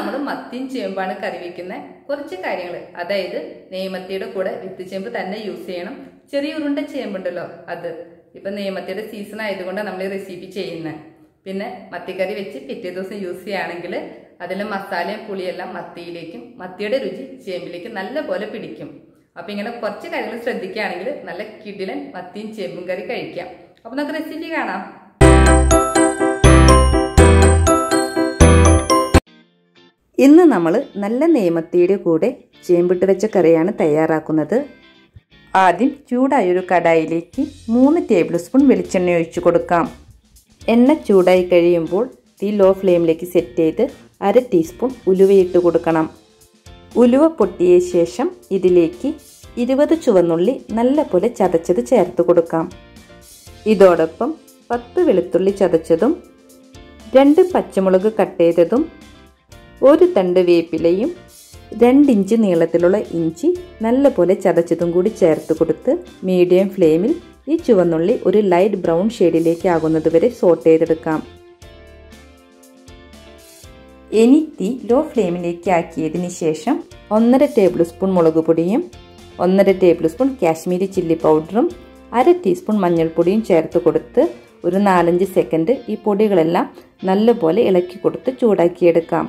നമ്മൾ മത്തിയും ചേമ്പാണ് കറി വെക്കുന്ന കുറച്ച് കാര്യങ്ങൾ അതായത് നെയ്മത്തിയുടെ കൂടെ വിത്ത് ചേമ്പ് തന്നെ യൂസ് ചെയ്യണം ചെറിയ ഉരുണ്ട ചേമ്പുണ്ടല്ലോ അത് ഇപ്പൊ നെയ്മത്തിയുടെ സീസൺ ആയതുകൊണ്ടാണ് നമ്മൾ ഈ റെസിപ്പി ചെയ്യുന്നത് പിന്നെ മത്തിക്കറി വെച്ച് പിറ്റേ ദിവസം യൂസ് ചെയ്യുകയാണെങ്കിൽ അതിലെ മസാലയും പുളിയെല്ലാം മത്തിയിലേക്കും മത്തിയുടെ രുചി ചേമ്പിലേക്കും നല്ല പോലെ പിടിക്കും അപ്പൊ ഇങ്ങനെ കുറച്ച് കാര്യങ്ങൾ ശ്രദ്ധിക്കുകയാണെങ്കിൽ നല്ല കിടിലൻ മത്തിയും ചേമ്പും കറി കഴിക്കാം അപ്പൊ നമുക്ക് റെസിപ്പി കാണാം ഇന്ന് നമ്മൾ നല്ല നെയ്മത്തിയുടെ കൂടെ ചേമ്പിട്ട് വെച്ച കറിയാണ് തയ്യാറാക്കുന്നത് ആദ്യം ചൂടായൊരു കടായിലേക്ക് മൂന്ന് ടേബിൾ സ്പൂൺ വെളിച്ചെണ്ണ ഒഴിച്ചു കൊടുക്കാം എണ്ണ ചൂടായി കഴിയുമ്പോൾ തീ ലോ ഫ്ലെയിമിലേക്ക് സെറ്റ് ചെയ്ത് അര ടീസ്പൂൺ ഉലുവയിട്ട് കൊടുക്കണം ഉലുവ പൊട്ടിയ ശേഷം ഇതിലേക്ക് ഇരുപത് ചുവന്നുള്ളി നല്ലപോലെ ചതച്ചത് ചേർത്ത് കൊടുക്കാം ഇതോടൊപ്പം പത്ത് വെളുത്തുള്ളി ചതച്ചതും രണ്ട് പച്ചമുളക് കട്ട് ചെയ്തതും ഒരു തണ്ട് വേപ്പിലയും രണ്ടിഞ്ച് നീളത്തിലുള്ള ഇഞ്ചി നല്ലപോലെ ചതച്ചതും കൂടി ചേർത്ത് കൊടുത്ത് മീഡിയം ഫ്ലെയിമിൽ ഈ ചുവന്നുള്ളി ഒരു ലൈറ്റ് ബ്രൗൺ ഷെയ്ഡിലേക്ക് ആകുന്നത് വരെ സോട്ട് ചെയ്തെടുക്കാം ഇനി തീ ലോ ഫ്ലെയിമിലേക്ക് ആക്കിയതിന് ശേഷം ഒന്നര ടേബിൾ സ്പൂൺ മുളക് പൊടിയും ഒന്നര ടേബിൾ സ്പൂൺ കാശ്മീരി ചില്ലി പൗഡറും അര ടീസ്പൂൺ മഞ്ഞൾപ്പൊടിയും ചേർത്ത് കൊടുത്ത് ഒരു നാലഞ്ച് സെക്കൻഡ് ഈ പൊടികളെല്ലാം നല്ലപോലെ ഇളക്കി കൊടുത്ത് ചൂടാക്കിയെടുക്കാം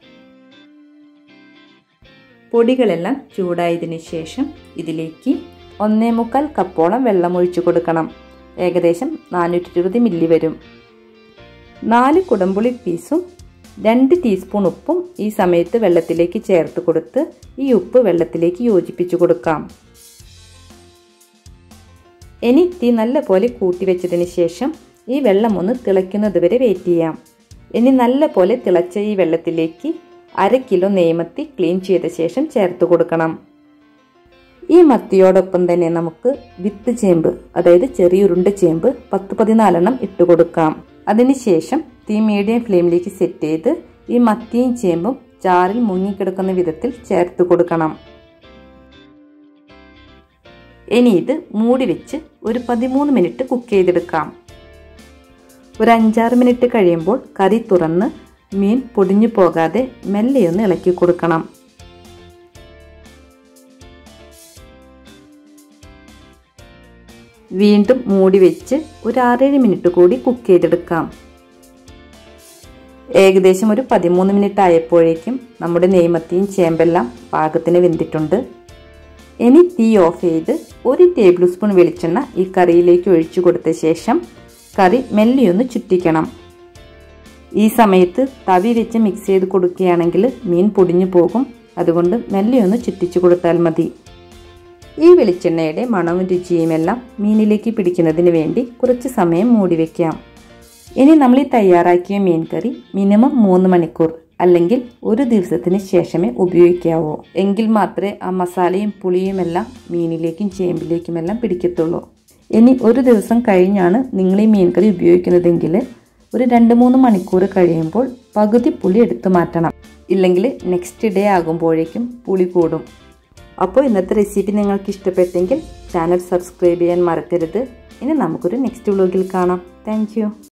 പൊടികളെല്ലാം ചൂടായതിനു ശേഷം ഇതിലേക്ക് ഒന്നേ മുക്കാൽ കപ്പോളം വെള്ളം ഒഴിച്ചു കൊടുക്കണം ഏകദേശം നാനൂറ്റി ഇരുപത് മില്ലി വരും നാല് കുടംപുളി പീസും രണ്ട് ടീസ്പൂൺ ഉപ്പും ഈ സമയത്ത് വെള്ളത്തിലേക്ക് ചേർത്ത് കൊടുത്ത് ഈ ഉപ്പ് വെള്ളത്തിലേക്ക് യോജിപ്പിച്ചു കൊടുക്കാം ഇനി തീ നല്ലപോലെ കൂട്ടി വെച്ചതിന് ശേഷം ഈ വെള്ളം ഒന്ന് തിളയ്ക്കുന്നത് വരെ വെയിറ്റ് ചെയ്യാം ഇനി നല്ലപോലെ തിളച്ച ഈ വെള്ളത്തിലേക്ക് അര കിലോ നെയ്മത്തി ക്ലീൻ ചെയ്ത ശേഷം ചേർത്ത് കൊടുക്കണം ഈ മത്തിയോടൊപ്പം തന്നെ നമുക്ക് വിത്ത് ചേമ്പ് അതായത് ചെറിയുരുണ്ട ചേമ്പ് പത്ത് പതിനാലെണ്ണം ഇട്ട് കൊടുക്കാം അതിനുശേഷം തീ മീഡിയം ഫ്ലെയിമിലേക്ക് സെറ്റ് ചെയ്ത് ഈ മത്തിയും ചേമ്പും ചാറിൽ മുങ്ങിക്കിടക്കുന്ന വിധത്തിൽ ചേർത്ത് കൊടുക്കണം ഇനി ഇത് മൂടി വെച്ച് ഒരു പതിമൂന്ന് മിനിറ്റ് കുക്ക് ചെയ്തെടുക്കാം ഒരു അഞ്ചാറ് മിനിറ്റ് കഴിയുമ്പോൾ കറി തുറന്ന് മീൻ പൊടിഞ്ഞു പോകാതെ മെല്ലെയൊന്ന് ഇളക്കി കൊടുക്കണം വീണ്ടും മൂടി വെച്ച് ഒരു ആറേഴ് മിനിറ്റ് കൂടി കുക്ക് ചെയ്തെടുക്കാം ഏകദേശം ഒരു പതിമൂന്ന് മിനിറ്റ് ആയപ്പോഴേക്കും നമ്മുടെ നെയ്മത്തിയും ചേമ്പെല്ലാം പാകത്തിന് വെന്തിട്ടുണ്ട് ഇനി തീ ഓഫ് ചെയ്ത് ഒരു ടേബിൾ സ്പൂൺ വെളിച്ചെണ്ണ ഈ കറിയിലേക്ക് ഒഴിച്ചു കൊടുത്ത ശേഷം കറി മെല്ലിയൊന്ന് ചുറ്റിക്കണം ഈ സമയത്ത് തവി വെച്ച് മിക്സ് ചെയ്ത് കൊടുക്കുകയാണെങ്കിൽ മീൻ പൊടിഞ്ഞു പോകും അതുകൊണ്ട് മെല്ലിയൊന്ന് ചുറ്റിച്ചു കൊടുത്താൽ മതി ഈ വെളിച്ചെണ്ണയുടെ മണവും രുചിയുമെല്ലാം മീനിലേക്ക് പിടിക്കുന്നതിന് വേണ്ടി കുറച്ച് സമയം മൂടി വയ്ക്കാം ഇനി നമ്മൾ ഈ തയ്യാറാക്കിയ മീൻ കറി മിനിമം മൂന്ന് മണിക്കൂർ അല്ലെങ്കിൽ ഒരു ദിവസത്തിന് ശേഷമേ ഉപയോഗിക്കാവൂ എങ്കിൽ മാത്രമേ ആ മസാലയും പുളിയുമെല്ലാം മീനിലേക്കും ചേമ്പിലേക്കുമെല്ലാം പിടിക്കത്തുള്ളൂ ഇനി ഒരു ദിവസം കഴിഞ്ഞാണ് നിങ്ങൾ ഈ മീൻ കറി ഉപയോഗിക്കുന്നതെങ്കിൽ ഒരു രണ്ട് മൂന്ന് മണിക്കൂർ കഴിയുമ്പോൾ പകുതി പുളി എടുത്തു മാറ്റണം ഇല്ലെങ്കിൽ നെക്സ്റ്റ് ഡേ ആകുമ്പോഴേക്കും പുളി കൂടും അപ്പോൾ ഇന്നത്തെ റെസിപ്പി നിങ്ങൾക്ക് ഇഷ്ടപ്പെട്ടെങ്കിൽ ചാനൽ സബ്സ്ക്രൈബ് ചെയ്യാൻ മറക്കരുത് ഇനി നമുക്കൊരു നെക്സ്റ്റ് വ്ലോഗിൽ കാണാം താങ്ക്